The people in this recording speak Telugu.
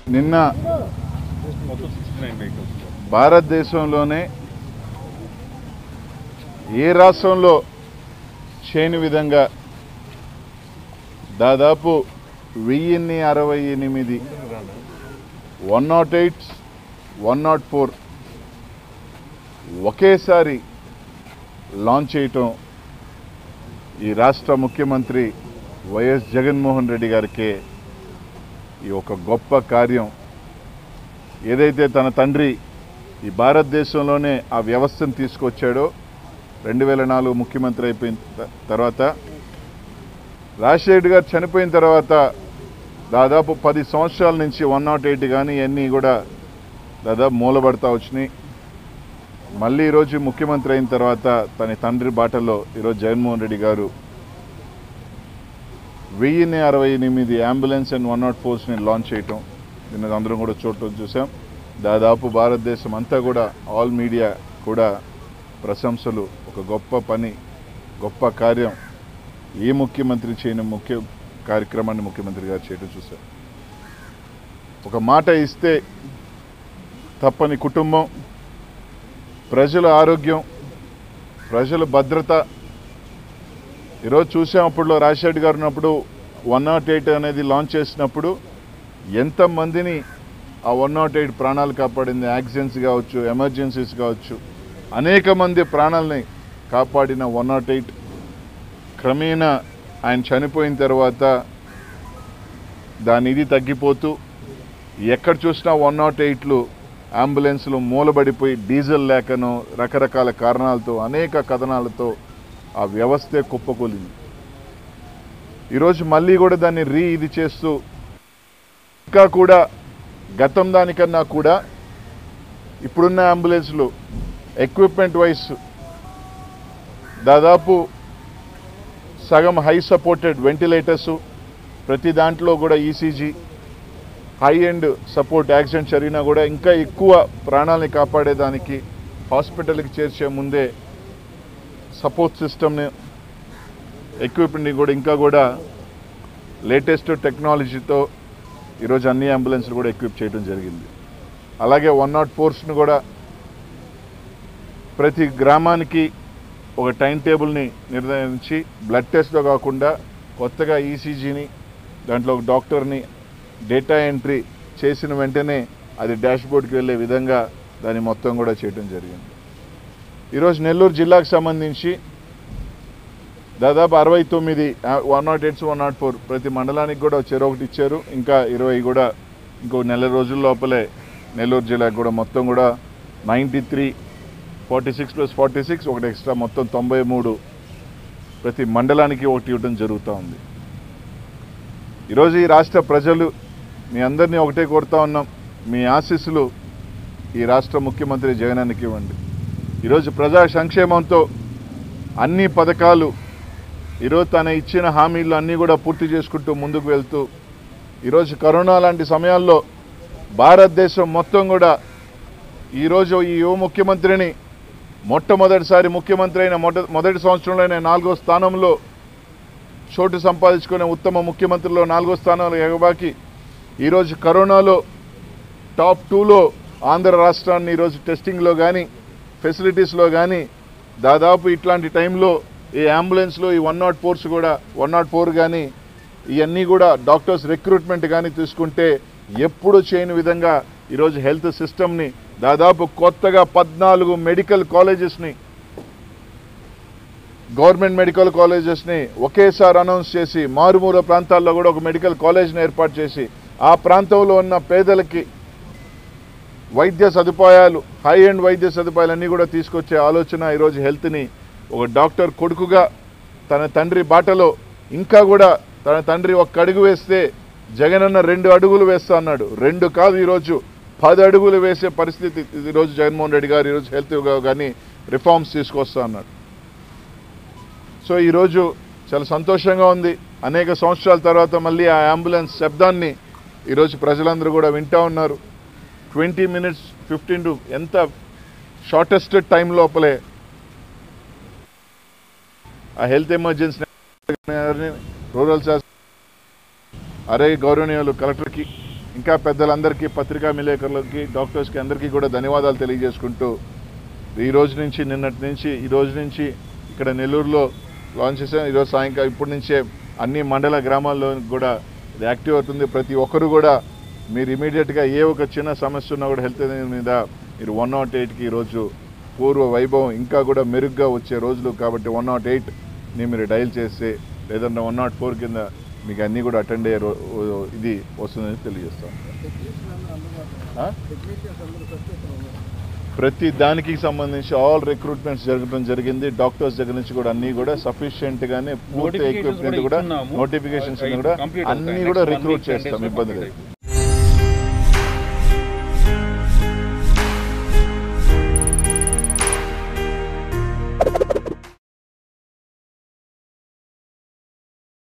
నిన్న మొత్తం సిక్స్టీ నైన్ వెహికల్స్ భారతదేశంలోనే ఏ రాష్ట్రంలో చేయని విధంగా దాదాపు వెయ్యిన్ని అరవై ఎనిమిది one nought eight one nought four ఒకేసారి లాంచ్ చేయటం ఈ రాష్ట్ర ముఖ్యమంత్రి వైఎస్ జగన్మోహన్ రెడ్డి గారికే ఈ ఒక గొప్ప కార్యం ఏదైతే తన తండ్రి ఈ భారతదేశంలోనే ఆ వ్యవస్థను తీసుకొచ్చాడో రెండు వేల నాలుగు ముఖ్యమంత్రి అయిపోయిన త- తర్వాత రాజశేఖర్ గారు చనిపోయిన తర్వాత దాదాపు పది సంవత్సరాల నుంచి వన్ నాట్ ఎయిట్ కానీ ఇవన్నీ కూడా దాదాపు మూలబడతా వచ్చినాయి మళ్ళీ ఈరోజు ముఖ్యమంత్రి అయిన తర్వాత తన తండ్రి బాటలో ఈరోజు జగన్మోహన్ రెడ్డి గారు వెయ్యిన్ని అరవై ఎనిమిది అంబులెన్స్ అండ్ వన్ నాట్ ఫోర్స్ని లాంచ్ చేయటం నిన్న అందరం కూడా చూడటం చూసాం దాదాపు భారతదేశం అంతా కూడా ఆల్ మీడియా కూడా ప్రశంసలు ఒక గొప్ప పని గొప్ప కార్యం ఏ ముఖ్యమంత్రి చేయని ముఖ్య కార్యక్రమాన్ని ముఖ్యమంత్రి గారు చేయడం చూశారు ఒక మాట ఇస్తే తప్పని కుటుంబం ప్రజల ఆరోగ్యం ప్రజల భద్రత ఈరోజు చూసాం అప్పుడులో రాజశేఖర్ గారు ఉన్నప్పుడు వన్ నాట్ ఎయిట్ అనేది లాంచ్ చేసినప్పుడు ఎంతమందిని ఆ వన్ నాట్ ఎయిట్ ప్రాణాలు కాపాడింది యాక్సిడెంట్స్ కావచ్చు ఎమర్జెన్సీస్ కావచ్చు అనేక మంది ప్రాణాలని కాపాడిన వన్ నాట్ ఎయిట్ క్రమేణా ఆయన చనిపోయిన తర్వాత దాని ఇది తగ్గిపోతూ ఎక్కడ చూసినా వన్ నాట్ ఎయిట్లు అంబులెన్స్లు మూలబడిపోయి డీజిల్ లేకనో రకరకాల కారణాలతో అనేక కథనాలతో ఆ వ్యవస్థే కుప్పకూలింది ఈరోజు మళ్ళీ కూడా దాన్ని రీ ఇది చేస్తూ ఇంకా కూడా గతం దానికన్నా కూడా ఇప్పుడున్న అంబులెన్స్లు ఎక్విప్మెంట్ వైస్ దాదాపు సగం హై సపోర్టెడ్ వెంటిలేటర్స్ ప్రతి దాంట్లో కూడా ECG high end support accident జరిగినా కూడా ఇంకా ఎక్కువ ప్రాణాలని కాపాడేదానికి హాస్పిటల్కి చేర్చే ముందే సపోర్ట్ సిస్టమ్ని ఎక్విప్మెంట్ని కూడా ఇంకా కూడా లేటెస్ట్ టెక్నాలజీతో ఈరోజు అన్ని అంబులెన్స్లు కూడా ఎక్విప్ చేయడం జరిగింది అలాగే వన్ నాట్ ఫోర్స్ను కూడా ప్రతి గ్రామానికి ఒక టైం టేబుల్ని నిర్ణయించి బ్లడ్ టెస్ట్లో కాకుండా కొత్తగా ఈసీజీని దాంట్లో ఒక డాక్టర్ని డేటా ఎంట్రీ చేసిన వెంటనే అది డాష్బోర్డ్కి వెళ్ళే విధంగా దాన్ని మొత్తం కూడా చేయడం జరిగింది ఈరోజు నెల్లూరు జిల్లాకు సంబంధించి దాదాపు అరవై తొమ్మిది one nought eights one nought four ప్రతి మండలానికి కూడా చెరొకటి ఇచ్చారు ఇంకా ఇరవై కూడా ఇంకో నెల రోజుల లోపలే నెల్లూరు జిల్లాకు కూడా మొత్తం కూడా ninety three forty six plus forty six ఒకటి ఎక్స్ట్రా మొత్తం తొంభై మూడు ప్రతి మండలానికి ఒకటి ఇవ్వడం జరుగుతూ ఉంది ఈరోజు ఈ రాష్ట్ర ప్రజలు మీ అందరినీ ఒకటే కోరుతా ఉన్నాం మీ ఆశీస్సులు ఈ రాష్ట్ర ముఖ్యమంత్రి జగనానికి ఇవ్వండి ఈరోజు ప్రజా సంక్షేమంతో అన్ని పథకాలు ఈరోజు తన ఇచ్చిన హామీలు అన్నీ కూడా పూర్తి చేసుకుంటూ ముందుకు వెళ్తూ ఈరోజు కరోనా లాంటి సమయాల్లో భారతదేశం మొత్తం కూడా ఈరోజు ఈ యువ ముఖ్యమంత్రిని మొట్టమొదటిసారి ముఖ్యమంత్రి అయిన మొద మొదటి సంవత్సరంలోనే నాలుగో స్థానంలో చోటు సంపాదించుకునే ఉత్తమ ముఖ్యమంత్రిలో నాలుగో స్థానంలో ఎగబాకి ఈరోజు కరోనాలో టాప్ టూలో ఆంధ్ర రాష్ట్రాన్ని ఈరోజు టెస్టింగ్లో కానీ ఫెసిలిటీస్లో కానీ దాదాపు ఇట్లాంటి టైంలో ఈ అంబులెన్స్లో ఈ వన్ నాట్ ఫోర్స్ కూడా వన్ నాట్ ఫోర్ కానీ ఇవన్నీ కూడా డాక్టర్స్ రిక్రూట్మెంట్ కానీ తీసుకుంటే ఎప్పుడు చేయని విధంగా ఈరోజు హెల్త్ సిస్టమ్ని దాదాపు కొత్తగా పద్నాలుగు మెడికల్ కాలేజెస్ని గవర్నమెంట్ మెడికల్ కాలేజెస్ని ఒకేసారి అనౌన్స్ చేసి మారుమూల ప్రాంతాల్లో కూడా ఒక మెడికల్ కాలేజ్ని ఏర్పాటు చేసి ఆ ప్రాంతంలో ఉన్న పేదలకి వైద్య సదుపాయాలు హై ఎండ్ వైద్య సదుపాయాలన్నీ కూడా తీసుకొచ్చే ఆలోచన ఈరోజు హెల్త్ని ఒక డాక్టర్ కొడుకుగా తన తండ్రి బాటలో ఇంకా కూడా తన తండ్రి ఒక్క అడుగు వేస్తే జగనన్న రెండు అడుగులు వేస్తా అన్నాడు రెండు కాదు ఈరోజు పది అడుగులు వేసే పరిస్థితి ఈరోజు జగన్మోహన్ రెడ్డి గారు ఈరోజు హెల్త్ కానీ రిఫార్మ్స్ తీసుకొస్తా అన్నాడు సో ఈరోజు చాలా సంతోషంగా ఉంది అనేక సంవత్సరాల తర్వాత మళ్ళీ ఆ అంబులెన్స్ శబ్దాన్ని ఈరోజు ప్రజలందరూ కూడా వింటా ఉన్నారు ట్వంటీ మినిట్స్ ఫిఫ్టీన్ టు ఎంత షార్టెస్ట్ టైం లోపలే ఆ హెల్త్ ఎమర్జెన్సీ రూరల్ శాస్త్ర అరే గౌరవనీయులు కలెక్టర్కి ఇంకా పెద్దలందరికీ పత్రికా విలేకరులకి డాక్టర్స్కి అందరికీ కూడా ధన్యవాదాలు తెలియజేసుకుంటూ ఈ రోజు నుంచి నిన్నటి నుంచి ఈ రోజు నుంచి ఇక్కడ నెల్లూరులో లాంచ్ చేసాం ఈరోజు సాయంకాలం ఇప్పటి నుంచే అన్ని మండల గ్రామాల్లో కూడా ఇది యాక్టివ్ అవుతుంది ప్రతి ఒక్కరు కూడా మీరు ఇమీడియట్గా ఏ ఒక చిన్న సమస్య ఉన్నా కూడా హెల్త్ మీద మీరు వన్ నాట్ ఎయిట్కి ఈరోజు పూర్వ వైభవం ఇంకా కూడా మెరుగ్గా వచ్చే రోజులు కాబట్టి వన్ నాట్ ఎయిట్ని మీరు డయల్ చేస్తే లేదంటే వన్ నాట్ ఫోర్ కింద మీకు అన్నీ కూడా అటెండ్ అయ్యే రో- ఇది వస్తుందని తెలియజేస్తాం ఆ? ప్రతి దానికి సంబంధించి ఆల్ రిక్రూట్మెంట్స్ జరగడం జరిగింది డాక్టర్స్ దగ్గర నుంచి కూడా అన్ని కూడా సఫిషియెంట్ గానే పూర్తి Notifications ఎక్విప్మెంట్ కూడా కూడా ఇస్తున్నాము. నోటిఫికేషన్స్ అవి కూడా complete అన్ని అవుతాయి. కూడా Next one recruit week, ten days చేస్తాం లో ఇబ్బంది complete లేదు అయిపోతుంది.